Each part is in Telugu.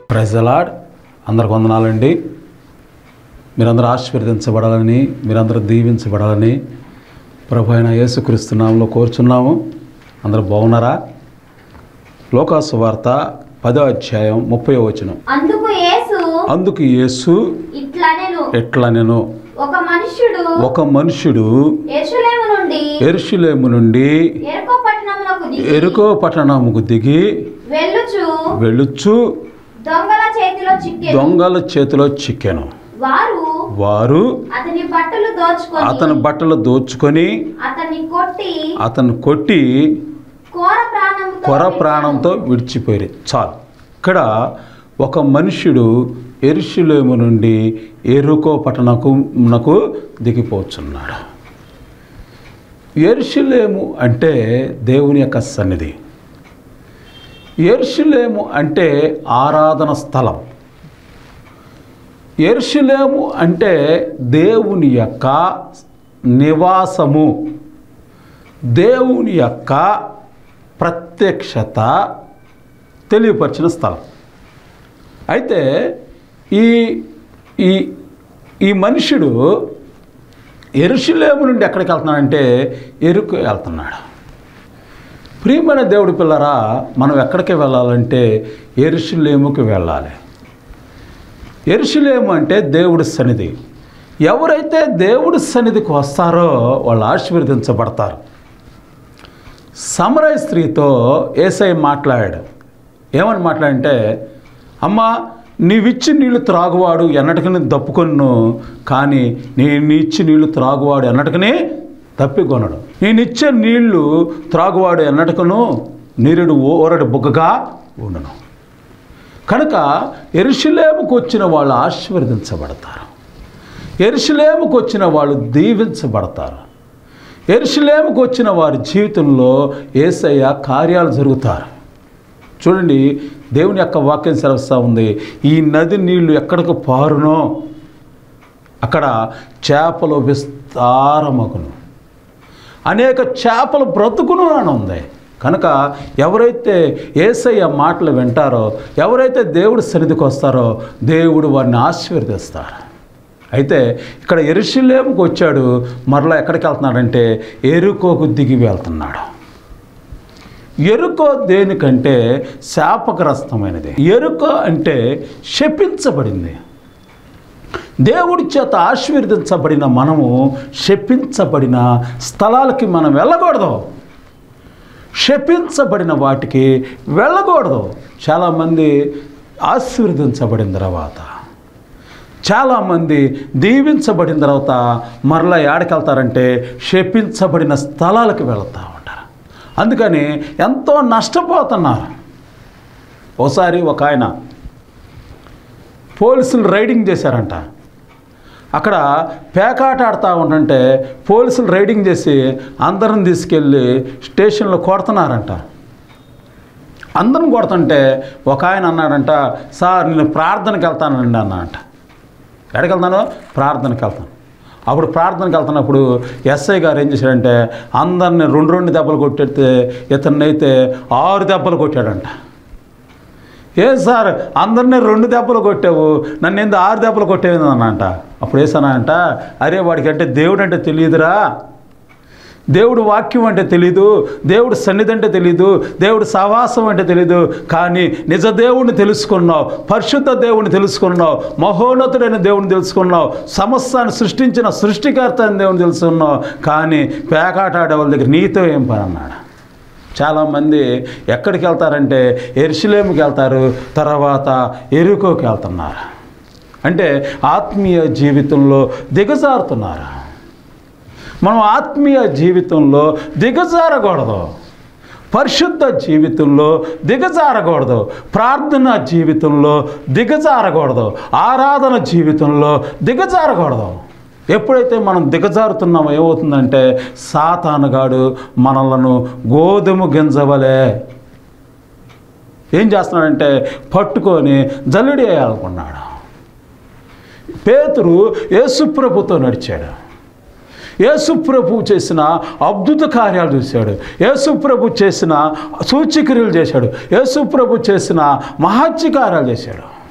ప్రజలాడ్ అందరికి వందనాలండి మీరందరూ ఆశీర్వదించబడాలని మీరందరూ దీవించబడాలని ప్రభు అయిన యేసుక్రీస్తు నామంలో కోరుచున్నాము అందరూ బాగున్నారా లోకాసు వార్త పదో అధ్యాయం ముప్పై వచనం అందుకు యేసు అందుకు యేసు ఇట్లనెను ఎట్లా నేను ఒక మనుష్యుడు ఒక మనుష్యుడు యెరూషలేము నుండి ఎరుషులేము నుండి ఎరుకో పట్టణములకు దిగి ఎరుకో పట్టణముకు దిగి వెళ్ళుచు వెళ్ళుచు దొంగల చేతిలో చిక్కెను దొంగల చేతిలో చిక్కెను వారు వారు అతని బట్టలు దోచుకొని అతని బట్టలు దోచుకొని అతన్ని కొట్టి అతను కొట్టి కోర ప్రాణంతో కొర ప్రాణంతో విడిచిపోయి చాలు ఇక్కడ ఒక మనుష్యుడు ఎరుషులేము నుండి ఎరుకో పట్టణకు నకు దిగిపోతున్నాడు ఎరుషులేము అంటే దేవుని యొక్క సన్నిధి ఎరుషులేము అంటే ఆరాధన స్థలం ఎరుషులేము అంటే దేవుని యొక్క నివాసము దేవుని యొక్క ప్రత్యక్షత తెలియపరిచిన స్థలం అయితే ఈ ఈ ఈ మనుషుడు ఎరుషులేము నుండి ఎక్కడికి వెళ్తున్నాడంటే ఎరుకు వెళ్తున్నాడు ప్రియమైన దేవుడి పిల్లరా మనం ఎక్కడికి వెళ్ళాలంటే ఎరుషులేముకి వెళ్ళాలి ఎరుషులేము అంటే దేవుడి సన్నిధి ఎవరైతే దేవుడి సన్నిధికి వస్తారో వాళ్ళు ఆశీర్వదించబడతారు సమరయ స్త్రీతో ఏసై మాట్లాడాడు ఏమని మాట్లాడంటే అమ్మా నీవిచ్చి నీళ్లు త్రాగువాడు ఎన్నటికని దప్పుకొను కానీ నేను ఇచ్చి నీళ్లు త్రాగువాడు ఎన్నటికని తప్పికొనడు నేనిచ్చే నీళ్లు త్రాగువాడు ఎన్నటికను నీరుడు ఓరడు బుగ్గగా ఉండును కనుక ఎరుషులేముకు వచ్చిన వాళ్ళు ఆశీర్వదించబడతారు ఎరుషులేముకు వచ్చిన వాళ్ళు దీవించబడతారు ఎరుషులేముకు వచ్చిన వారి జీవితంలో ఏసయ్య కార్యాలు జరుగుతారు చూడండి దేవుని యొక్క వాక్యం సెలవుస్తూ ఉంది ఈ నది నీళ్లు ఎక్కడికి పారునో అక్కడ చేపలు విస్తారమగును అనేక చేపలు బ్రతుకును అని ఉంది కనుక ఎవరైతే ఏసయ్య మాటలు వింటారో ఎవరైతే దేవుడి సన్నిధికి వస్తారో దేవుడు వారిని ఆశీర్వదిస్తారు అయితే ఇక్కడ ఎరుషులేముకు వచ్చాడు మరలా ఎక్కడికి వెళ్తున్నాడంటే ఎరుకోకు దిగి వెళ్తున్నాడు ఎరుకో దేనికంటే శాపగ్రస్తమైనది ఎరుక అంటే శపించబడింది దేవుడి చేత ఆశీర్వదించబడిన మనము శపించబడిన స్థలాలకి మనం వెళ్ళకూడదు శపించబడిన వాటికి వెళ్ళకూడదు చాలామంది ఆశీర్వదించబడిన తర్వాత చాలామంది దీవించబడిన తర్వాత మరలా ఏడకి వెళ్తారంటే శపించబడిన స్థలాలకు వెళ్తూ ఉంటారు అందుకని ఎంతో నష్టపోతున్నారు ఒకసారి ఒక ఆయన పోలీసులు రైడింగ్ చేశారంట అక్కడ పేకాట ఆడుతూ ఉంటుంటే పోలీసులు రైడింగ్ చేసి అందరిని తీసుకెళ్ళి స్టేషన్లో కొడుతున్నారంట అందరం కొడుతుంటే ఒక ఆయన అన్నాడంట సార్ నేను ప్రార్థనకి వెళ్తానండి అన్నాడంట ఎక్కడికి వెళ్తాను ప్రార్థనకి వెళ్తాను అప్పుడు ప్రార్థనకి వెళ్తున్నప్పుడు ఎస్ఐ గారు ఏం చేశాడంటే అందరిని రెండు రెండు దెబ్బలు కొట్టేస్తే ఇతన్నైతే ఆరు దెబ్బలు కొట్టాడంట ఏ సార్ అందరినీ రెండు దెబ్బలు కొట్టావు నన్ను ఎందుకు ఆరు దెబ్బలు కొట్టేది అన్నంట అప్పుడు వేసానంట అరే వాడికి అంటే దేవుడు అంటే తెలియదురా దేవుడు వాక్యం అంటే తెలీదు దేవుడు సన్నిధి అంటే తెలీదు దేవుడు సహవాసం అంటే తెలీదు కానీ నిజ దేవుడిని తెలుసుకున్నావు పరిశుద్ధ దేవుడిని తెలుసుకున్నావు మహోన్నతుడైన దేవుడిని తెలుసుకున్నావు సమస్తాన్ని సృష్టించిన సృష్టికర్త అయిన దేవుడిని తెలుసుకున్నావు కానీ పేకాట ఆడే వాళ్ళ దగ్గర నీతో ఏం పని అన్నాడు చాలామంది ఎక్కడికి వెళ్తారంటే ఎరుసలేముకి వెళ్తారు తర్వాత ఎరుకోకి వెళ్తున్నారు అంటే ఆత్మీయ జీవితంలో దిగజారుతున్నారు మనం ఆత్మీయ జీవితంలో దిగజారకూడదు పరిశుద్ధ జీవితంలో దిగజారకూడదు ప్రార్థన జీవితంలో దిగజారకూడదు ఆరాధన జీవితంలో దిగజారకూడదు ఎప్పుడైతే మనం దిగజారుతున్నామో ఏమవుతుందంటే సాతానుగాడు మనలను గోధుమ గింజవలే ఏం చేస్తున్నాడంటే పట్టుకొని జల్లుడి వేయాలనుకున్నాడు పేతురు యేసుప్రభుతో నడిచాడు యేసుప్రభు చేసిన అద్భుత కార్యాలు చూశాడు యేసుప్రభు చేసిన సూచిక్రియలు చేశాడు యేసుప్రభు చేసిన మహత్య కార్యాలు చేశాడు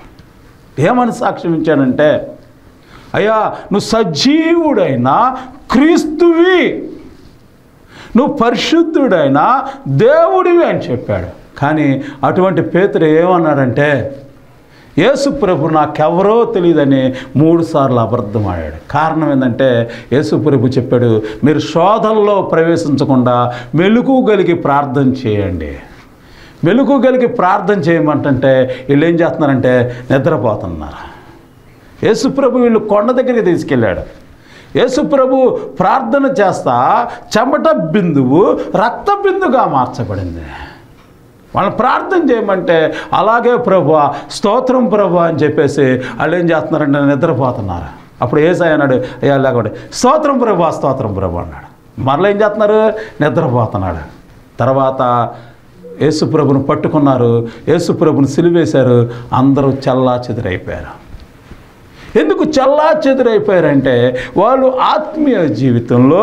ఏమని సాక్ష్యం ఇచ్చాడంటే అయ్యా నువ్వు సజీవుడైన క్రీస్తువి నువ్వు పరిశుద్ధుడైన దేవుడివి అని చెప్పాడు కానీ అటువంటి పేతురు ఏమన్నాడంటే యేసు ప్రభు నాకెవరో తెలియదని మూడు సార్లు అబద్ధం ఆడాడు కారణం ఏంటంటే యేసు ప్రభు చెప్పాడు మీరు శోధనలో ప్రవేశించకుండా మెలుకు కలిగి ప్రార్థన చేయండి మెలుకు కలిగి ప్రార్థన చేయమంటే వీళ్ళు ఏం చేస్తున్నారంటే నిద్రపోతున్నారు యేసుప్రభు వీళ్ళు కొండ దగ్గరికి తీసుకెళ్ళాడు యేసుప్రభు ప్రార్థన చేస్తా చెమట బిందువు రక్త బిందుగా మార్చబడింది వాళ్ళని ప్రార్థన చేయమంటే అలాగే ప్రభు స్తోత్రం ప్రభు అని చెప్పేసి వాళ్ళు ఏం చేస్తున్నారంటే నిద్రపోతున్నారు అప్పుడు ఏసై అన్నాడు అయ్యా లేకపోతే స్తోత్రం ప్రభు స్తోత్రం ప్రభు అన్నాడు మరలా ఏం చేస్తున్నారు నిద్రపోతున్నాడు తర్వాత యేసుప్రభుని పట్టుకున్నారు యేసుప్రభుని సిలివేశారు అందరూ చల్లా చెదిరైపోయారు ఎందుకు చల్లా చెదిరైపోయారంటే వాళ్ళు ఆత్మీయ జీవితంలో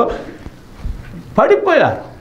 పడిపోయారు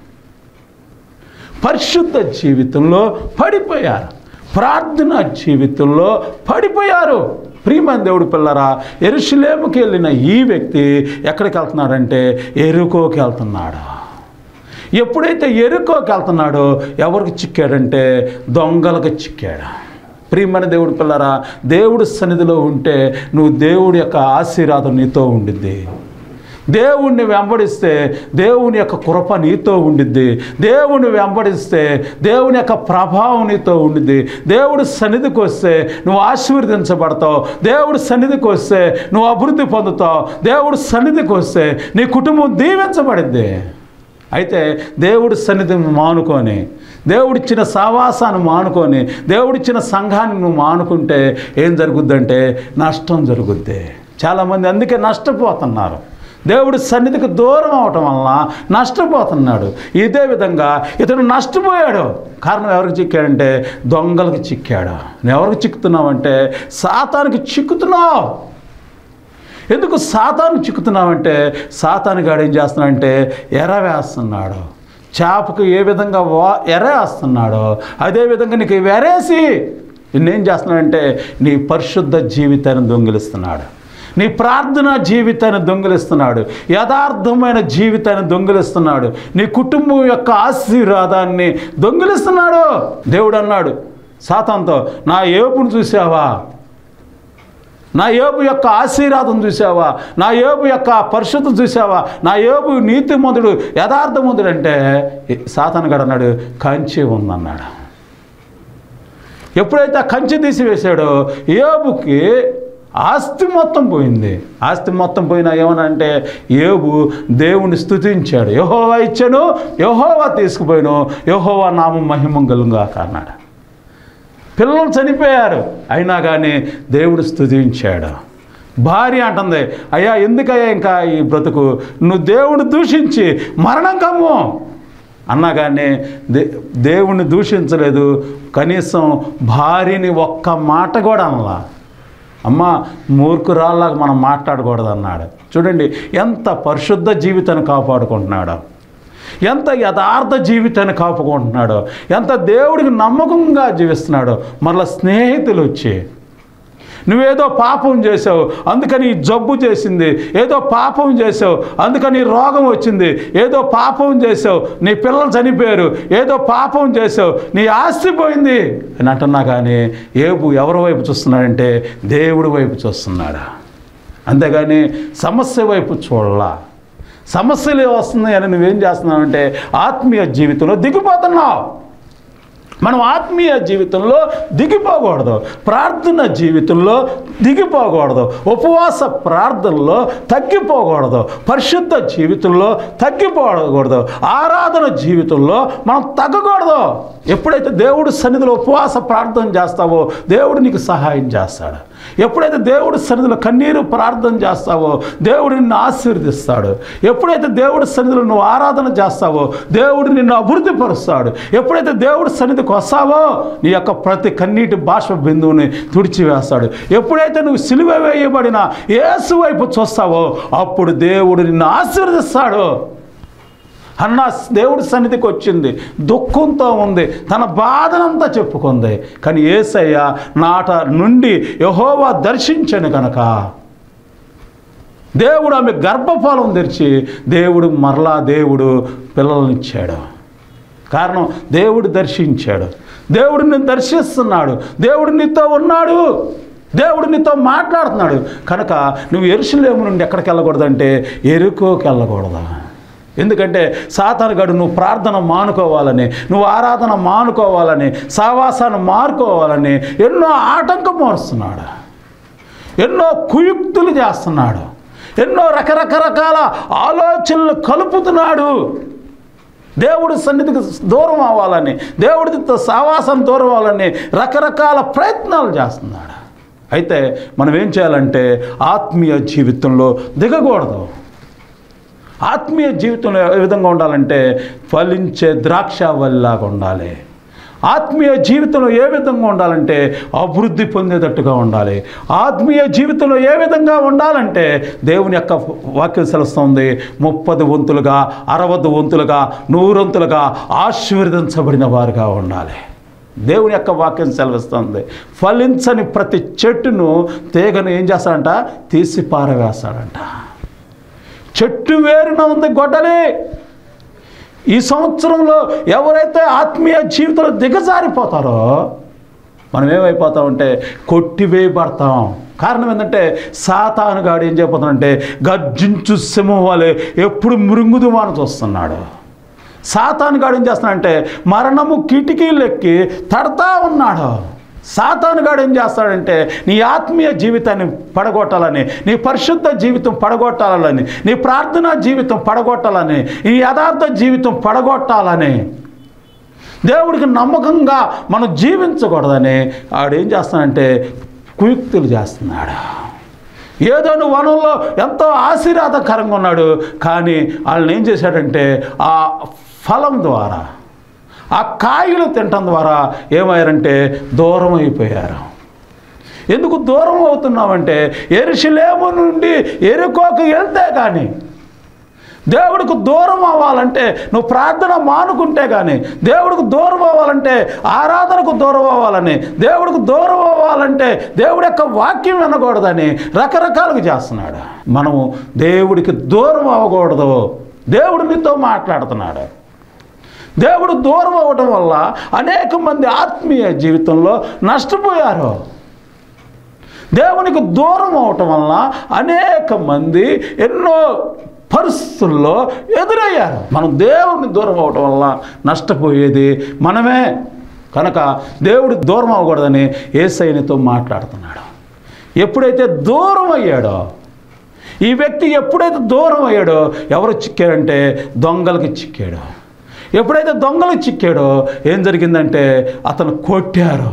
పరిశుద్ధ జీవితంలో పడిపోయారు ప్రార్థన జీవితంలో పడిపోయారు ప్రియమైన దేవుడు పిల్లరా ఎరుషులేముకి వెళ్ళిన ఈ వ్యక్తి ఎక్కడికి వెళ్తున్నాడంటే ఎరుకోకి వెళ్తున్నాడు ఎప్పుడైతే ఎరుకోకి వెళ్తున్నాడో ఎవరికి చిక్కాడంటే దొంగలకు చిక్కాడు ప్రియమైన దేవుడు పిల్లరా దేవుడి సన్నిధిలో ఉంటే నువ్వు దేవుడి యొక్క ఆశీర్వాదం నీతో ఉండిద్ది దేవుణ్ణి వెంబడిస్తే దేవుని యొక్క కృప నీతో ఉండిద్ది దేవుని వెంబడిస్తే దేవుని యొక్క ప్రభావం నీతో ఉండిద్ది దేవుడి సన్నిధికి వస్తే నువ్వు ఆశీర్వదించబడతావు దేవుడి సన్నిధికి వస్తే నువ్వు అభివృద్ధి పొందుతావు దేవుడి సన్నిధికి వస్తే నీ కుటుంబం దీవించబడిద్ది అయితే దేవుడి సన్నిధిని మానుకొని దేవుడిచ్చిన సావాసాన్ని మానుకొని దేవుడిచ్చిన సంఘాన్ని నువ్వు మానుకుంటే ఏం జరుగుద్దంటే నష్టం జరుగుద్ది చాలామంది అందుకే నష్టపోతున్నారు దేవుడి సన్నిధికి దూరం అవటం వలన నష్టపోతున్నాడు ఇదే విధంగా ఇతడు నష్టపోయాడు కారణం ఎవరికి చిక్కాడంటే దొంగలకు చిక్కాడు నువ్వు ఎవరికి చిక్కుతున్నావంటే సాతానికి చిక్కుతున్నావు ఎందుకు సాతాను చిక్కుతున్నావంటే సాతాను గాడు ఏం చేస్తున్నాడంటే ఎర వేస్తున్నాడు చేపకు ఏ విధంగా వా ఎర వేస్తున్నాడో అదే విధంగా నీకు వెరేసి నిన్నేం చేస్తున్నాడంటే నీ పరిశుద్ధ జీవితాన్ని దొంగిలిస్తున్నాడు నీ ప్రార్థన జీవితాన్ని దొంగిలిస్తున్నాడు యథార్థమైన జీవితాన్ని దొంగిలిస్తున్నాడు నీ కుటుంబం యొక్క ఆశీర్వాదాన్ని దొంగిలిస్తున్నాడు దేవుడు అన్నాడు సాతాంతో నా ఏపును చూసావా నా ఏబు యొక్క ఆశీర్వాదం చూసావా నా ఏబు యొక్క పరిశుద్ధం చూసావా నా ఏబు నీతిమంతుడు యథార్థమంతుడు అంటే సాతానగాడు అన్నాడు కంచి ఉందన్నాడు ఎప్పుడైతే ఆ కంచి తీసివేశాడో ఏబుకి ఆస్తి మొత్తం పోయింది ఆస్తి మొత్తం పోయినా ఏమనంటే ఏబు దేవుని స్తుతించాడు యహోవా ఇచ్చాను యహోవా తీసుకుపోయాను యహోవా నామం మహిమం కలుగాక అన్నాడు పిల్లలు చనిపోయారు అయినా కానీ దేవుడు స్తుతించాడు భార్య అంటుంది అయ్యా ఎందుకయ్యా ఇంకా ఈ బ్రతుకు నువ్వు దేవుని దూషించి మరణం కమ్ము అన్నా కానీ దే దేవుణ్ణి దూషించలేదు కనీసం భార్యని ఒక్క మాట కూడా అనలా అమ్మ మూర్ఖురాల్లాగా మనం మాట్లాడకూడదు అన్నాడు చూడండి ఎంత పరిశుద్ధ జీవితాన్ని కాపాడుకుంటున్నాడు ఎంత యథార్థ జీవితాన్ని కాపుకుంటున్నాడో ఎంత దేవుడికి నమ్మకంగా జీవిస్తున్నాడో మరలా స్నేహితులు వచ్చి నువ్వేదో పాపం చేసావు అందుకని ఈ జబ్బు చేసింది ఏదో పాపం చేసావు అందుకని ఈ రోగం వచ్చింది ఏదో పాపం చేసావు నీ పిల్లలు చనిపోయారు ఏదో పాపం చేసావు నీ ఆస్తి పోయింది అని అంటున్నా కానీ ఏబు ఎవరి వైపు చూస్తున్నాడంటే దేవుడి వైపు చూస్తున్నాడా అంతేగాని సమస్య వైపు చూడలా సమస్యలు వస్తున్నాయి అని నువ్వేం చేస్తున్నావంటే ఆత్మీయ జీవితంలో దిగిపోతున్నావు మనం ఆత్మీయ జీవితంలో దిగిపోకూడదు ప్రార్థన జీవితంలో దిగిపోకూడదు ఉపవాస ప్రార్థనలో తగ్గిపోకూడదు పరిశుద్ధ జీవితంలో తగ్గిపోకూడదు ఆరాధన జీవితంలో మనం తగ్గకూడదు ఎప్పుడైతే దేవుడి సన్నిధిలో ఉపవాస ప్రార్థన చేస్తావో దేవుడు నీకు సహాయం చేస్తాడు ఎప్పుడైతే దేవుడి సన్నిధిలో కన్నీరు ప్రార్థన చేస్తావో దేవుడు నిన్ను ఆశీర్దిస్తాడు ఎప్పుడైతే దేవుడి సన్నిధిలో నువ్వు ఆరాధన చేస్తావో దేవుడు నిన్ను అభివృద్ధి పరుస్తాడు ఎప్పుడైతే దేవుడి సన్నిధికి వస్తావో నీ యొక్క ప్రతి కన్నీటి భాష బిందువుని తుడిచివేస్తాడు ఎప్పుడైతే నువ్వు సిలువ వేయబడిన యేసు వైపు చూస్తావో అప్పుడు దేవుడు నిన్ను ఆశీర్దిస్తాడు అన్న దేవుడి సన్నిధికి వచ్చింది దుఃఖంతో ఉంది తన బాధనంతా చెప్పుకుంది కానీ ఏసయ్య నాట నుండి యహోవా దర్శించను కనుక దేవుడు ఆమె గర్భఫలం తెరిచి దేవుడు మరలా దేవుడు పిల్లలనిచ్చాడు కారణం దేవుడు దర్శించాడు దేవుడు నిన్ను దర్శిస్తున్నాడు దేవుడు నీతో ఉన్నాడు దేవుడు నీతో మాట్లాడుతున్నాడు కనుక నువ్వు ఎరుసలేము నుండి ఎక్కడికి వెళ్ళకూడదంటే ఎరుకోకి వెళ్ళకూడదు ఎందుకంటే సాతానుగాడు నువ్వు ప్రార్థన మానుకోవాలని నువ్వు ఆరాధన మానుకోవాలని సావాసాన్ని మానుకోవాలని ఎన్నో ఆటంకం మోరుస్తున్నాడు ఎన్నో కుయుక్తులు చేస్తున్నాడు ఎన్నో రకరకరకాల ఆలోచనలు కలుపుతున్నాడు దేవుడి సన్నిధికి దూరం అవ్వాలని దేవుడితో సావాసం దూరం అవ్వాలని రకరకాల ప్రయత్నాలు చేస్తున్నాడు అయితే మనం ఏం చేయాలంటే ఆత్మీయ జీవితంలో దిగకూడదు ఆత్మీయ జీవితంలో ఏ విధంగా ఉండాలంటే ఫలించే ద్రాక్ష వల్లాగా ఉండాలి ఆత్మీయ జీవితంలో ఏ విధంగా ఉండాలంటే అభివృద్ధి పొందేటట్టుగా ఉండాలి ఆత్మీయ జీవితంలో ఏ విధంగా ఉండాలంటే దేవుని యొక్క వాక్యం సెలవుస్తుంది ముప్పది వంతులుగా అరవది వంతులుగా నూరొంతులుగా ఆశీర్వదించబడిన వారుగా ఉండాలి దేవుని యొక్క వాక్యం సెలవిస్తుంది ఫలించని ప్రతి చెట్టును తీగను ఏం చేస్తాడంట తీసి పారవేస్తాడంట చెట్టు వేరున ఉంది గొడ్డలి ఈ సంవత్సరంలో ఎవరైతే ఆత్మీయ జీవితంలో దిగజారిపోతారో మనం ఏమైపోతామంటే కొట్టివేయబడతాం కారణం ఏంటంటే సాతానుగాడు ఏం చేయబోతున్నాడంటే గర్జించు సింహం వలె ఎప్పుడు మృంగుదుమాను చూస్తున్నాడు సాతానుగాడు ఏం చేస్తున్నాడంటే మరణము కిటికీలు ఎక్కి తడతా ఉన్నాడు సాతానుగాడు ఏం చేస్తాడంటే నీ ఆత్మీయ జీవితాన్ని పడగొట్టాలని నీ పరిశుద్ధ జీవితం పడగొట్టాలని నీ ప్రార్థనా జీవితం పడగొట్టాలని నీ యథార్థ జీవితం పడగొట్టాలని దేవుడికి నమ్మకంగా మనం జీవించకూడదని ఆడేం చేస్తానంటే కుయుక్తులు చేస్తున్నాడు ఏదో నువ్వు వనంలో ఎంతో ఆశీర్వాదకరంగా ఉన్నాడు కానీ వాళ్ళని ఏం చేశాడంటే ఆ ఫలం ద్వారా ఆ కాయలు తినటం ద్వారా ఏమయ్యారంటే దూరం అయిపోయారు ఎందుకు దూరం అవుతున్నామంటే ఎరుషులేము నుండి ఎరుకోకు వెళ్తే కానీ దేవుడికి దూరం అవ్వాలంటే నువ్వు ప్రార్థన మానుకుంటే కానీ దేవుడికి దూరం అవ్వాలంటే ఆరాధనకు దూరం అవ్వాలని దేవుడికి దూరం అవ్వాలంటే దేవుడి యొక్క వాక్యం వినకూడదని రకరకాలుగా చేస్తున్నాడు మనము దేవుడికి దూరం అవ్వకూడదు దేవుడు నీతో మాట్లాడుతున్నాడు దేవుడు దూరం అవ్వడం వల్ల అనేక మంది ఆత్మీయ జీవితంలో నష్టపోయారు దేవునికి దూరం అవటం వలన అనేక మంది ఎన్నో పరిస్థితుల్లో ఎదురయ్యారు మనం దేవుని దూరం అవటం వల్ల నష్టపోయేది మనమే కనుక దేవుడి దూరం అవ్వకూడదని ఏసైనితో మాట్లాడుతున్నాడు ఎప్పుడైతే దూరం అయ్యాడో ఈ వ్యక్తి ఎప్పుడైతే దూరం అయ్యాడో ఎవరు చిక్కారంటే దొంగలకి చిక్కాడు ఎప్పుడైతే దొంగలకు చిక్కాడో ఏం జరిగిందంటే అతను కొట్టారు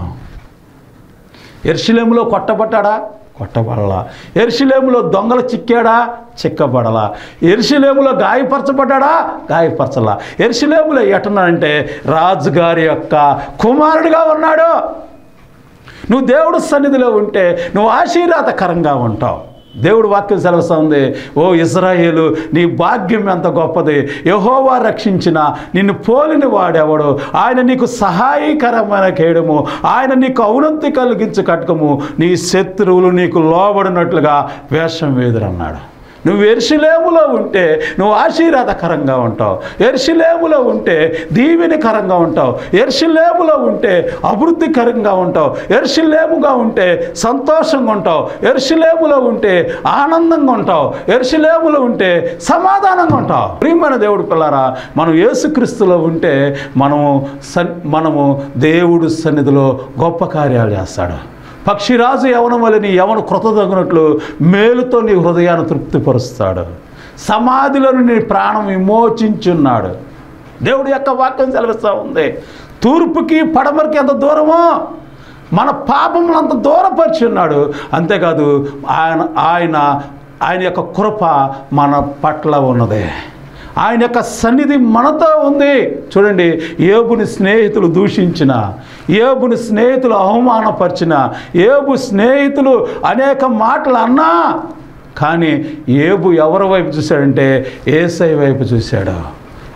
ఎర్షిలేములో కొట్టబడ్డాడా కొట్టబడలా ఎర్షిలేములో దొంగలు చిక్కాడా చిక్కబడలా ఎర్షిలేములో గాయపరచబడ్డాడా గాయపరచలా ఎర్షిలేములో ఎటన్నాడంటే రాజుగారి యొక్క కుమారుడిగా ఉన్నాడు నువ్వు దేవుడు సన్నిధిలో ఉంటే నువ్వు ఆశీర్వాదకరంగా ఉంటావు దేవుడు వాక్యం సెలవుస్తుంది ఓ ఇజ్రాయేలు నీ భాగ్యం ఎంత గొప్పది యహోవా రక్షించిన నిన్ను పోలిన వాడెవడు ఆయన నీకు సహాయకరమైన కేయడము ఆయన నీకు ఔన్నతి కలిగించి కట్టకము నీ శత్రువులు నీకు లోబడినట్లుగా వేషం వేదురన్నాడు నువ్వు ఎర్షిలేములో ఉంటే నువ్వు ఆశీర్వాదకరంగా ఉంటావు ఎర్షిలేములో ఉంటే దీవెనకరంగా ఉంటావు ఎర్షిలేములో ఉంటే అభివృద్ధికరంగా ఉంటావు ఎర్షిలేముగా ఉంటే సంతోషంగా ఉంటావు ఎర్షిలేములో ఉంటే ఆనందంగా ఉంటావు ఎర్షిలేములో ఉంటే సమాధానంగా ఉంటావు ప్రియమైన దేవుడు పిల్లారా మనం యేసుక్రీస్తులో ఉంటే మనము సన్ మనము దేవుడు సన్నిధిలో గొప్ప కార్యాలు చేస్తాడు పక్షిరాజు యవనం వల్ల నీ యవను కృతదగినట్లు మేలుతో నీ హృదయాన్ని తృప్తిపరుస్తాడు సమాధిలో నీ ప్రాణం విమోచించున్నాడు దేవుడి యొక్క వాక్యం సెలవిస్తూ ఉంది తూర్పుకి పడమరకి ఎంత దూరమో మన పాపములు అంత దూరపరిచి ఉన్నాడు అంతేకాదు ఆయన ఆయన ఆయన యొక్క కృప మన పట్ల ఉన్నదే ఆయన యొక్క సన్నిధి మనతో ఉంది చూడండి ఏబుని స్నేహితులు దూషించిన ఏబుని స్నేహితులు అవమానపరిచిన ఏబు స్నేహితులు అనేక మాటలు అన్నా కానీ ఏబు ఎవరి వైపు చూశాడంటే ఏసై వైపు చూశాడు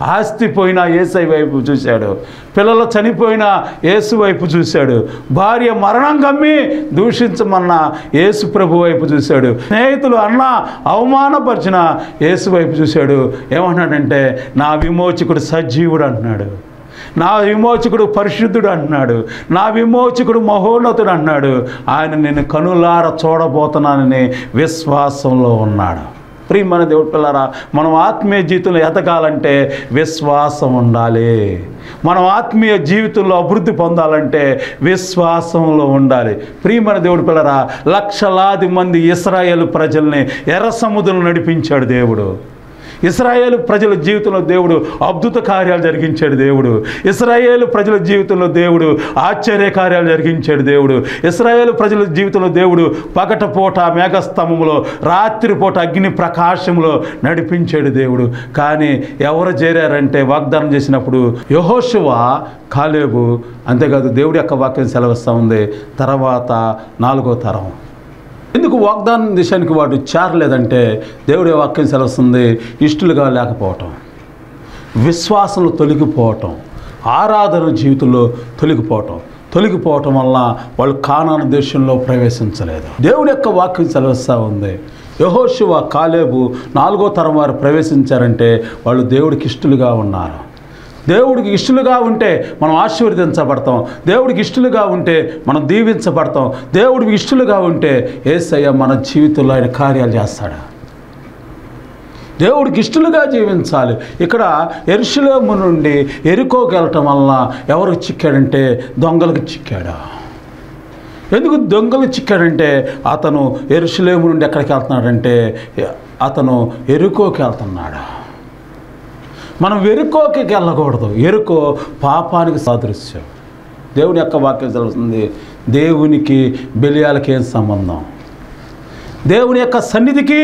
ఆస్తి పోయినా ఏసై వైపు చూశాడు పిల్లలు చనిపోయినా యేసు వైపు చూశాడు భార్య మరణం కమ్మి దూషించమన్న యేసు ప్రభు వైపు చూశాడు స్నేహితులు అన్న అవమానపరిచిన యేసు వైపు చూశాడు ఏమన్నాడంటే నా విమోచకుడు సజీవుడు అంటున్నాడు నా విమోచకుడు పరిశుద్ధుడు అంటున్నాడు నా విమోచకుడు మహోన్నతుడు అంటున్నాడు ఆయన నేను కనులార చూడబోతున్నానని విశ్వాసంలో ఉన్నాడు ప్రియమైన దేవుడు పిల్లరా మనం ఆత్మీయ జీవితంలో ఎదగాలంటే విశ్వాసం ఉండాలి మనం ఆత్మీయ జీవితంలో అభివృద్ధి పొందాలంటే విశ్వాసంలో ఉండాలి ప్రియమైన దేవుడు పిల్లరా లక్షలాది మంది ఇస్రాయేల్ ప్రజల్ని ఎర్ర సముద్రం నడిపించాడు దేవుడు ఇస్రాయేలు ప్రజల జీవితంలో దేవుడు అద్భుత కార్యాలు జరిగించాడు దేవుడు ఇస్రాయేలు ప్రజల జీవితంలో దేవుడు ఆశ్చర్య కార్యాలు జరిగించాడు దేవుడు ఇస్రాయేలు ప్రజల జీవితంలో దేవుడు పగటపూట మేఘస్తంభంలో రాత్రిపూట అగ్ని ప్రకాశంలో నడిపించాడు దేవుడు కానీ ఎవరు చేరారంటే వాగ్దానం చేసినప్పుడు యహోశువ కాలేబు అంతేకాదు దేవుడి యొక్క వాక్యం సెలవిస్తూ ఉంది తర్వాత నాలుగో తరం ఎందుకు వాగ్దానం దేశానికి వాడు చేరలేదంటే దేవుడి వాక్యం సెలవుస్తుంది ఇష్టలుగా లేకపోవటం విశ్వాసంలో తొలగిపోవటం ఆరాధన జీవితంలో తొలగిపోవటం తొలగిపోవటం వల్ల వాళ్ళు కానాను దేశంలో ప్రవేశించలేదు దేవుడి యొక్క వాక్యం సెలవిస్తూ ఉంది యహోశివ కాలేబు నాలుగో తరం వారు ప్రవేశించారంటే వాళ్ళు దేవుడికి ఇష్టలుగా ఉన్నారు దేవుడికి ఇష్టలుగా ఉంటే మనం ఆశీర్వదించబడతాం దేవుడికి ఇష్టలుగా ఉంటే మనం దీవించబడతాం దేవుడికి ఇష్టలుగా ఉంటే ఏసయ్య మన జీవితంలో ఆయన కార్యాలు చేస్తాడు దేవుడికి ఇష్టలుగా జీవించాలి ఇక్కడ ఎరుషులేము నుండి ఎరుకోకి వెళ్ళటం వలన ఎవరికి చిక్కాడంటే దొంగలకు చిక్కాడు ఎందుకు దొంగలు చిక్కాడంటే అతను ఎరుషులేము నుండి ఎక్కడికి వెళ్తున్నాడంటే అతను ఎరుకోకి వెళ్తున్నాడు మనం ఎరుకోకి వెళ్ళకూడదు ఎరుకో పాపానికి సాదృశ్యం దేవుని యొక్క వాక్యం తెలుస్తుంది దేవునికి బెలియాలకి ఏం సంబంధం దేవుని యొక్క సన్నిధికి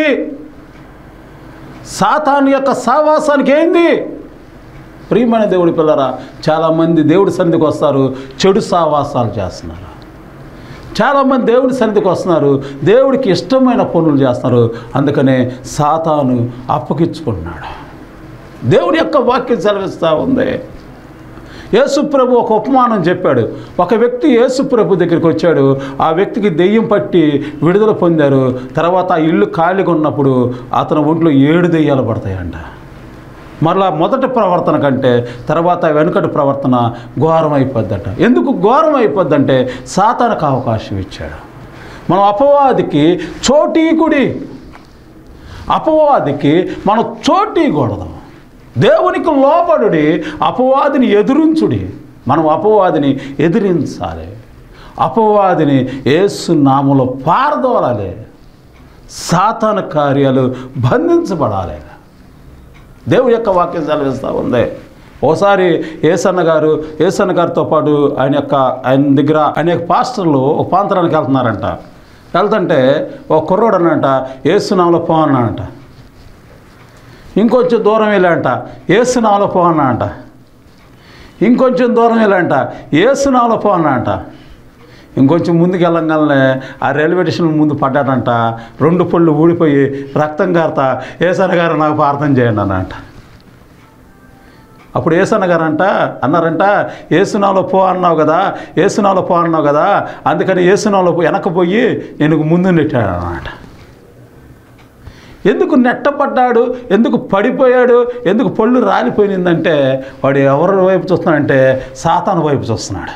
సాతాను యొక్క సావాసానికి ఏంది ప్రియమైన దేవుడి పిల్లరా చాలామంది దేవుడి సన్నిధికి వస్తారు చెడు సావాసాలు చేస్తున్నారు చాలామంది దేవుడి సన్నిధికి వస్తున్నారు దేవుడికి ఇష్టమైన పనులు చేస్తున్నారు అందుకనే సాతాను అప్పగించుకున్నాడు దేవుడి యొక్క వాక్యం సెలవిస్తూ ఉంది యేసుప్రభు ఒక ఉపమానం చెప్పాడు ఒక వ్యక్తి యేసుప్రభు దగ్గరికి వచ్చాడు ఆ వ్యక్తికి దెయ్యం పట్టి విడుదల పొందారు తర్వాత ఆ ఇల్లు ఖాళీగా ఉన్నప్పుడు అతని ఒంట్లో ఏడు దెయ్యాలు పడతాయంట మరలా మొదటి ప్రవర్తన కంటే తర్వాత వెనుకటి ప్రవర్తన ఘోరం అయిపోద్దట ఎందుకు ఘోరం అయిపోద్దంటే సాతానికి అవకాశం ఇచ్చాడు మనం అపవాదికి చోటీకుడి అపవాదికి మనం చోటీకూడదు దేవునికి లోబడుడి అపవాదిని ఎదురించుడి మనం అపవాదిని ఎదిరించాలి అపవాదిని ఏసు నామలో పారదోలాలి సాతాన కార్యాలు బంధించబడాలి దేవుడి యొక్క వాక్యం సెలవిస్తూ ఉంది ఓసారి ఏసన్న గారు ఏసన్న గారితో పాటు ఆయన యొక్క ఆయన దగ్గర అనేక పాస్టర్లు ఒక ప్రాంతరానికి వెళ్తున్నారంట వెళ్తుంటే ఒక కుర్రోడు అన్నంట ఏసునామలో పో అన్నాడంట ఇంకొంచెం దూరం వెళ్ళాడంట ఏసునామలో పో అన్నాడంట ఇంకొంచెం దూరం వెళ్ళాడంట ఏసునామలో పో అన్నాడంట ఇంకొంచెం ముందుకు వెళ్ళంగానే ఆ రైల్వే స్టేషన్ ముందు పడ్డాడంట రెండు పళ్ళు ఊడిపోయి రక్తం కారుతా ఏసన్న గారు నాకు ప్రార్థన చేయండి అన్నట అప్పుడు ఏసన్న గారు అంట అన్నారంట ఏసునాలో పో అన్నావు కదా ఏసునాలో పో అన్నావు కదా అందుకని ఏసునాలో పో వెనకపోయి నేను ముందు నెట్టాడు అన్నమాట ఎందుకు నెట్టపడ్డాడు ఎందుకు పడిపోయాడు ఎందుకు పళ్ళు రాలిపోయిందంటే వాడు ఎవరి వైపు చూస్తున్నాడంటే సాతాను వైపు చూస్తున్నాడు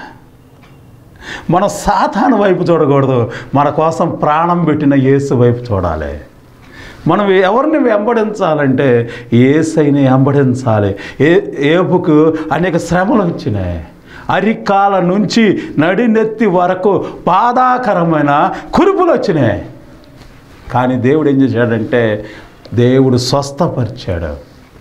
మనం సాతాను వైపు చూడకూడదు మన కోసం ప్రాణం పెట్టిన యేసు వైపు చూడాలి మనం ఎవరిని వెంబడించాలంటే ఏసైని వెంబడించాలి ఏ ఏపుకు అనేక శ్రమలు వచ్చినాయి అరికాల నుంచి నడినెత్తి వరకు బాధాకరమైన కురుపులు వచ్చినాయి కానీ దేవుడు ఏం చేశాడంటే దేవుడు స్వస్థపరిచాడు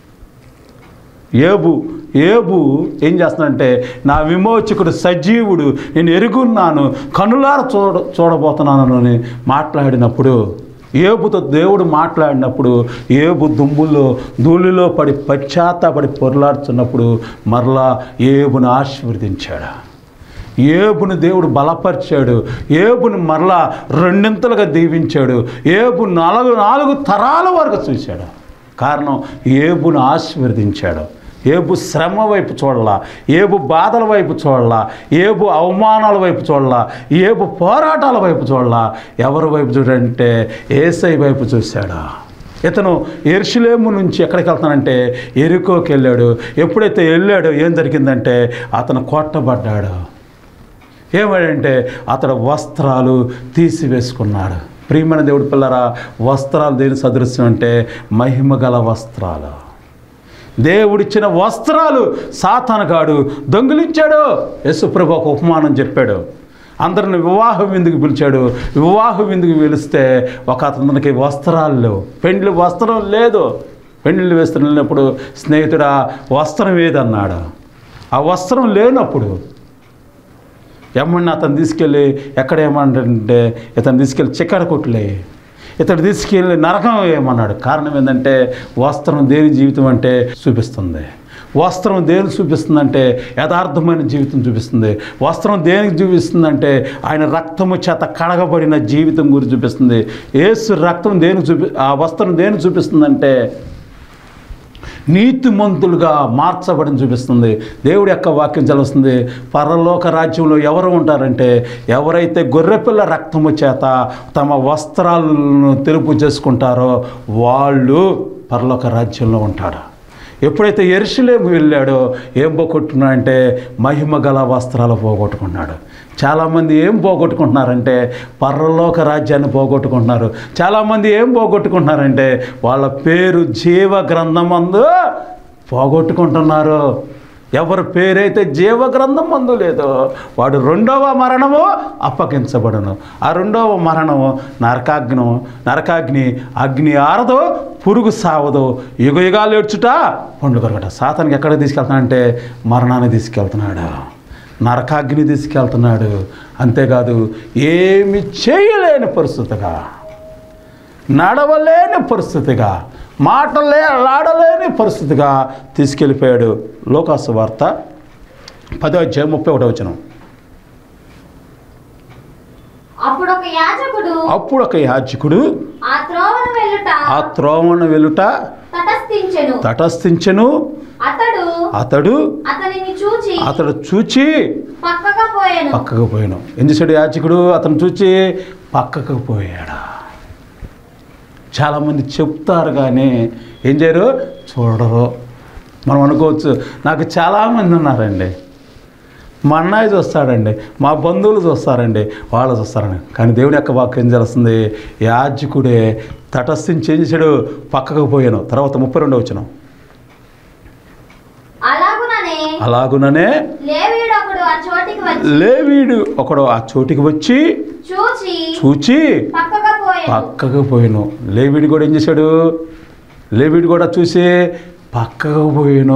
ఏబు ఏబు ఏం చేస్తున్నాడంటే నా విమోచకుడు సజీవుడు నేను ఎరుగున్నాను కనులార చూడ చూడబోతున్నాను అని మాట్లాడినప్పుడు ఏబుతో దేవుడు మాట్లాడినప్పుడు ఏబు దుమ్ముల్లో ధూళిలో పడి పశ్చాత్తాపడి పొరలాడుతున్నప్పుడు మరలా ఏబును ఆశీర్వదించాడు ఏబుని దేవుడు బలపరిచాడు ఏబుని మరలా రెండింతలుగా దీవించాడు ఏబు నాలుగు నాలుగు తరాల వరకు చూశాడు కారణం ఏబును ఆశీర్వదించాడు ఏబు శ్రమ వైపు చూడాల ఏబు బాధల వైపు చూడాల ఏబు అవమానాల వైపు చూడాల ఏబు పోరాటాల వైపు చూడాల ఎవరి వైపు చూడంటే ఏసై వైపు చూశాడా ఇతను ఎరుషులేము నుంచి ఎక్కడికి వెళ్తానంటే ఎరుకోకి వెళ్ళాడు ఎప్పుడైతే వెళ్ళాడో ఏం జరిగిందంటే అతను కొట్టబడ్డాడు ఏమంటే అతడు వస్త్రాలు తీసివేసుకున్నాడు ప్రియమైన దేవుడి పిల్లరా వస్త్రాలు దేని సదృశ్యం అంటే మహిమ గల వస్త్రాలు దేవుడిచ్చిన వస్త్రాలు సాతానగాడు దొంగిలించాడు యేసుప్రభు ఒక ఉపమానం చెప్పాడు అందరిని వివాహం విందుకు పిలిచాడు వివాహం విందుకు పిలిస్తే ఒక అతనికి వస్త్రాలు లేవు పెండ్లి వస్త్రం లేదు పెండ్లి వేస్తున్న వెళ్ళినప్పుడు స్నేహితుడా వస్త్రం ఏదన్నాడు ఆ వస్త్రం లేనప్పుడు ఎమ్మడిని అతను తీసుకెళ్ళి ఎక్కడ ఏమంటే ఇతను తీసుకెళ్ళి చిక్కడ కొట్లే ఇతడు తీసుకెళ్ళి నరకం ఏమన్నాడు కారణం ఏంటంటే వస్త్రం దేని జీవితం అంటే చూపిస్తుంది వస్త్రం దేనికి చూపిస్తుందంటే యథార్థమైన జీవితం చూపిస్తుంది వస్త్రం దేనికి చూపిస్తుందంటే ఆయన రక్తము చేత కడగబడిన జీవితం గురించి చూపిస్తుంది ఏసు రక్తం దేనికి చూపి ఆ వస్త్రం దేనికి చూపిస్తుందంటే నీతిమంతులుగా మార్చబడిన చూపిస్తుంది దేవుడి యొక్క వాక్యం చదువుతుంది పరలోక రాజ్యంలో ఎవరు ఉంటారంటే ఎవరైతే గొర్రెపిల్ల రక్తము చేత తమ వస్త్రాలను తెలుపు చేసుకుంటారో వాళ్ళు పరలోక రాజ్యంలో ఉంటాడు ఎప్పుడైతే ఎరుసలేము వెళ్ళాడో ఏం పోగొట్టుకున్నాడంటే మహిమ గల వస్త్రాలు పోగొట్టుకున్నాడు చాలామంది ఏం పోగొట్టుకుంటున్నారంటే పరలోక రాజ్యాన్ని పోగొట్టుకుంటున్నారు చాలామంది ఏం పోగొట్టుకుంటున్నారంటే వాళ్ళ పేరు జీవ గ్రంథమందు పోగొట్టుకుంటున్నారు ఎవరి పేరైతే జీవ గ్రంథం మందు లేదో వాడు రెండవ మరణము అప్పగించబడును ఆ రెండవ మరణము నరకాగ్ని నరకాగ్ని అగ్ని ఆరదు పురుగు సావదు యుగ యుగాలు ఏడ్చుట పండు కొరకట సాతానికి ఎక్కడ తీసుకెళ్తానంటే మరణాన్ని తీసుకెళ్తున్నాడు నరకాగ్ని తీసుకెళ్తున్నాడు అంతేకాదు ఏమి చేయలేని పరిస్థితిగా నడవలేని పరిస్థితిగా మాటలే ఆడలేని పరిస్థితిగా తీసుకెళ్ళిపోయాడు లోకాసు వార్త పదో అధ్యాయం ముప్పై ఒకటో వచనం అప్పుడు ఒక యాజకుడు అప్పుడు ఒక యాజకుడు ఆ త్రోవను వెళ్ళుట ఆ త్రోవను వెలుట తటస్థించెను తటస్థించెను అతడు అతడు అతనిని చూచి అతడు చూచి పక్కగా పోయాను పక్కకు పోయాను ఏం చేశాడు యాజకుడు అతను చూచి పక్కకు పోయాడు చాలామంది చెప్తారు కానీ ఏం చేయరు చూడరు మనం అనుకోవచ్చు నాకు చాలామంది ఉన్నారండి మా అన్నయ్య చూస్తాడండి మా బంధువులు చూస్తారండి వాళ్ళు చూస్తారండి కానీ దేవుని యొక్క వాక్యం తెలుస్తుంది యాజకుడే తటస్థించి ఏం చేశాడు పక్కకు పోయాను తర్వాత ముప్పై రెండో వచ్చిన అలాగుననే అలాగుననే లేవీయుడు ఒకడు ఆ చోటికి వచ్చి లేవీడు ఒకడు ఆ చోటికి వచ్చి చూచి చూచి పక్కగా పోయాను పక్కకు పోయాను లేవీడు కూడా ఏం చేశాడు లేవీడు కూడా చూసి పక్కకు పోయాను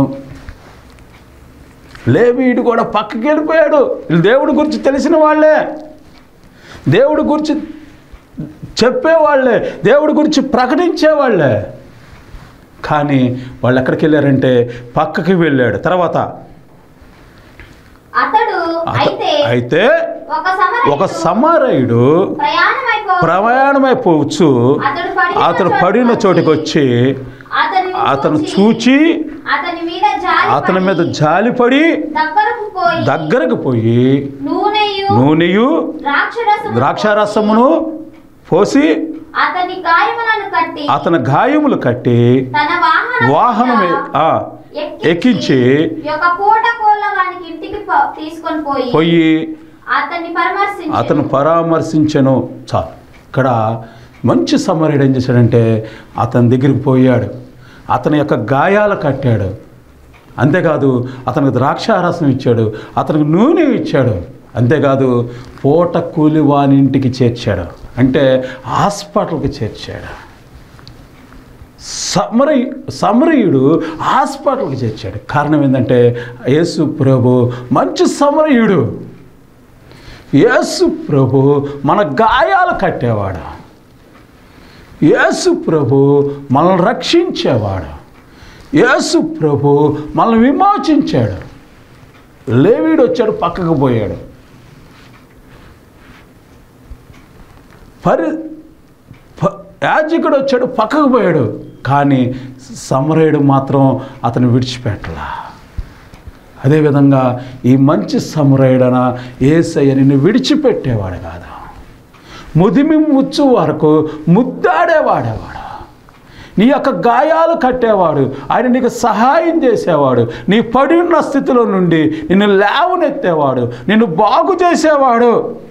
లేవీడు కూడా పక్కకి వెళ్ళిపోయాడు వీళ్ళు దేవుడి గురించి తెలిసిన వాళ్ళే దేవుడి గురించి చెప్పేవాళ్ళే దేవుడి గురించి ప్రకటించేవాళ్ళే కానీ వాళ్ళు ఎక్కడికి వెళ్ళారంటే పక్కకి వెళ్ళాడు తర్వాత అతడు అత- అయితే అయితే ఒక సమరయుడు ఒక సమరయుడు ప్రయాణమైపో ప్రయాణమైపోవచ్చు అతడు పడిన అతను పడిన చోటికి వచ్చి అతనిని అతను చూచి చూచి అతని మీద జాలి అతని మీద జాలిపడి దగ్గరకు పోయి దగ్గరకు పోయి నూనెయు నూనెయు ద్రాక్షరసము ద్రాక్షారసమును పోసి అతని గాయములను కట్టి అతని గాయములు కట్టి తన వాహనం వాహనం మీద ఆ, ఎక్కించి ఒక పూట కోళ్ళ వానికి ఇంటికి ప- తీసుకొని పోయి పోయి అతన్ని పరామర్శించి అతను పరామర్శించను చాలు ఇక్కడ మంచి సమరుడు ఏం చేశాడంటే అతని దగ్గరికి పోయాడు అతని యొక్క గాయాలు కట్టాడు అంతేకాదు అతనికి ద్రాక్షారసం ఇచ్చాడు అతనికి నూనె ఇచ్చాడు అంతేకాదు పూట కూలి వాని ఇంటికి చేర్చాడు అంటే హాస్పిటల్కి చేర్చాడు సమరయ సమరయుడు హాస్పిటల్కి చేర్చాడు కారణం ఏంటంటే యేసు ప్రభు మంచి సమరయుడు యేసు ప్రభు మన గాయాలు కట్టేవాడు యేసు ప్రభు మనల్ని రక్షించేవాడు యేసు ప్రభు మనల్ని విమోచించాడు లేవీడు వచ్చాడు పక్కకు పోయాడు పరి ప- యాజకుడు వచ్చాడు పక్కకు పోయాడు కానీ సమరేయుడు మాత్రం అతను విడిచిపెట్టలా అదేవిధంగా ఈ మంచి సమరయుడన ఏసయ్య నిన్ను విడిచిపెట్టేవాడు కాదు ముదిమి ముచ్చు వరకు ముద్దాడేవాడేవాడు నీ యొక్క గాయాలు కట్టేవాడు ఆయన నీకు సహాయం చేసేవాడు నీ పడి ఉన్న స్థితిలో నుండి నిన్ను లేవనెత్తేవాడు నిన్ను బాగు చేసేవాడు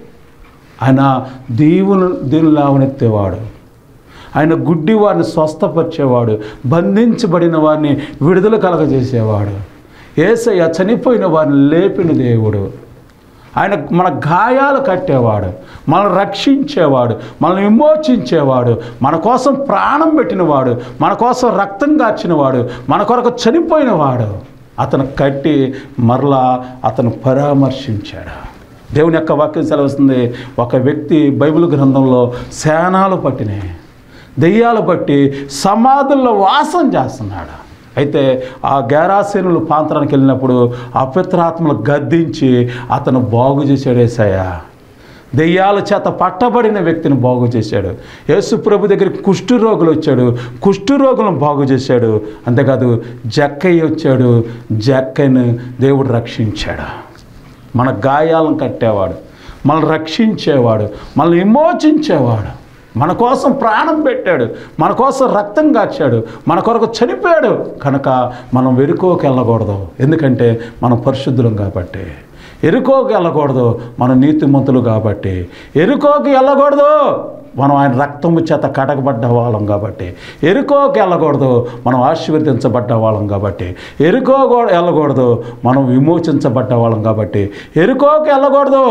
ఆయన దీవును దీని లేవనెత్తేవాడు ఆయన గుడ్డి వారిని స్వస్థపరిచేవాడు బంధించబడిన వారిని విడుదల కలగజేసేవాడు ఏసయ్య చనిపోయిన వారిని లేపిన దేవుడు ఆయన మన గాయాలు కట్టేవాడు మనల్ని రక్షించేవాడు మనల్ని విమోచించేవాడు మన కోసం ప్రాణం పెట్టినవాడు మన కోసం రక్తం కార్చినవాడు మన కొరకు చనిపోయినవాడు అతను కట్టి మరలా అతను పరామర్శించాడు దేవుని యొక్క వాక్యం సెలవుస్తుంది ఒక వ్యక్తి బైబిల్ గ్రంథంలో శానాలు పట్టినాయి దెయ్యాలు పట్టి సమాధుల్లో వాసం చేస్తున్నాడు అయితే ఆ గేరాసేనులు ప్రాంతానికి వెళ్ళినప్పుడు అపిత్రాత్మలు గద్దించి అతను బాగు చేశాడు ఏసయ్యా దెయ్యాల చేత పట్టబడిన వ్యక్తిని బాగు చేశాడు యేసు ప్రభు దగ్గరికి కుష్టు రోగులు వచ్చాడు కుష్టు రోగులను బాగు చేశాడు అంతేకాదు జక్కయ్య వచ్చాడు జక్కయ్యను దేవుడు రక్షించాడు మన గాయాలను కట్టేవాడు మనల్ని రక్షించేవాడు మనల్ని విమోచించేవాడు మన కోసం ప్రాణం పెట్టాడు మన కోసం రక్తం కాచాడు మన కొరకు చనిపోయాడు కనుక మనం వెరుకోకి వెళ్ళకూడదు ఎందుకంటే మనం పరిశుద్ధులం కాబట్టి ఎరుకోకి వెళ్ళకూడదు మనం నీతిమంతులు కాబట్టి ఎరుకోకి వెళ్ళకూడదు మనం ఆయన రక్తము చేత కడగబడ్డ వాళ్ళం కాబట్టి ఎరుకోకి వెళ్ళకూడదు మనం ఆశీర్వదించబడ్డ వాళ్ళం కాబట్టి ఎరుకో వెళ్ళకూడదు మనం విమోచించబడ్డ వాళ్ళం కాబట్టి ఎరుకోకి వెళ్ళకూడదు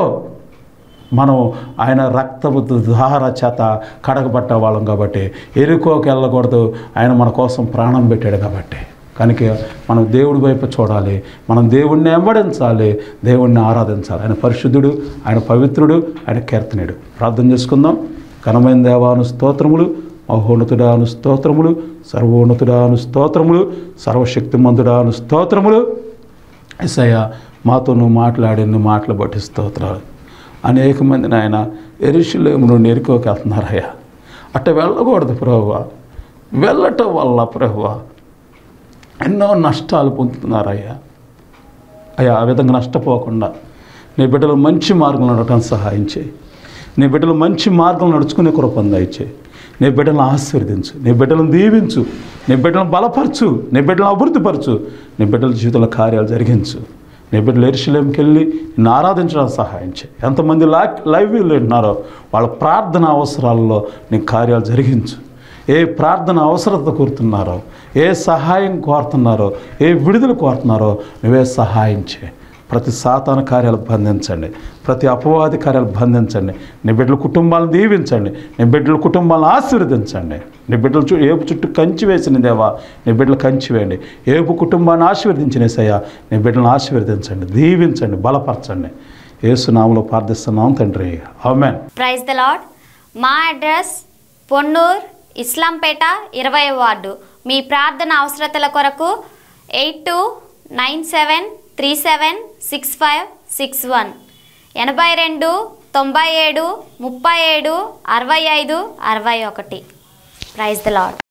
మనం ఆయన రక్తపు ధార చేత కడగబట్ట వాళ్ళం కాబట్టి ఎరుకోకి వెళ్ళకూడదు ఆయన మన కోసం ప్రాణం పెట్టాడు కాబట్టి కనుక మనం దేవుడి వైపు చూడాలి మనం దేవుణ్ణి వెంబడించాలి దేవుణ్ణి ఆరాధించాలి ఆయన పరిశుద్ధుడు ఆయన పవిత్రుడు ఆయన కీర్తనుడు ప్రార్థన చేసుకుందాం ఘనమైన దేవాను స్తోత్రములు మహోన్నతుడాను స్తోత్రములు సర్వోన్నతుడాను స్తోత్రములు సర్వశక్తిమంతుడాను స్తోత్రములు ఎస్ఐయ మాతో నువ్వు మాట్లాడిన మాటలు బట్టి స్తోత్రాలు అనేక మంది నాయన ఎరుషులేము నుండి ఎరుకోకి వెళ్తున్నారయ్యా అట్ట వెళ్ళకూడదు ప్రభువా వెళ్ళటం వల్ల ప్రభువా ఎన్నో నష్టాలు పొందుతున్నారయ్యా అయ్యా ఆ విధంగా నష్టపోకుండా నీ బిడ్డలు మంచి మార్గం నడవటానికి సహాయం చేయి నీ బిడ్డలు మంచి మార్గం నడుచుకునే కృపను దయచేయి నీ బిడ్డలను ఆశీర్వదించు నీ బిడ్డలను దీవించు నీ బిడ్డలను బలపరచు నీ బిడ్డలను అభివృద్ధిపరచు నీ బిడ్డల జీవితంలో కార్యాలు జరిగించు నీ బిడ్డలు ఎరుశలేంకి వెళ్ళి నిన్ను ఆరాధించడానికి సహాయం చేయి ఎంతమంది లా లైవ్ వీళ్ళు ఉన్నారో వాళ్ళ ప్రార్థన అవసరాల్లో నీ కార్యాలు జరిగించు ఏ ప్రార్థన అవసరత కోరుతున్నారో ఏ సహాయం కోరుతున్నారో ఏ విడుదల కోరుతున్నారో నువ్వే సహాయం చేయి ప్రతి సాతాన కార్యాలు బంధించండి ప్రతి అపవాది కార్యాలు బంధించండి నీ బిడ్డల కుటుంబాలను దీవించండి నీ బిడ్డల కుటుంబాలను ఆశీర్వదించండి నీ బిడ్డలు చు ఏపు చుట్టూ కంచి వేసిన దేవా నీ బిడ్డలు కంచి వేయండి ఏపు కుటుంబాన్ని ఆశీర్వదించినేసయ్యా నీ బిడ్డలను ఆశీర్వదించండి దీవించండి బలపరచండి ఏసునామలో ప్రార్థిస్తున్నాం తండ్రి ఆమెన్ ప్రైజ్ ద లాడ్ మా అడ్రస్ పొన్నూర్ ఇస్లాంపేట ఇరవై వార్డు మీ ప్రార్థన అవసరతల కొరకు eight two nine seven three seven six five six one ఎనభై రెండు తొంభై ఏడు ముప్పై ఏడు అరవై ఐదు అరవై ఒకటి ప్రైజ్ ద లాడ్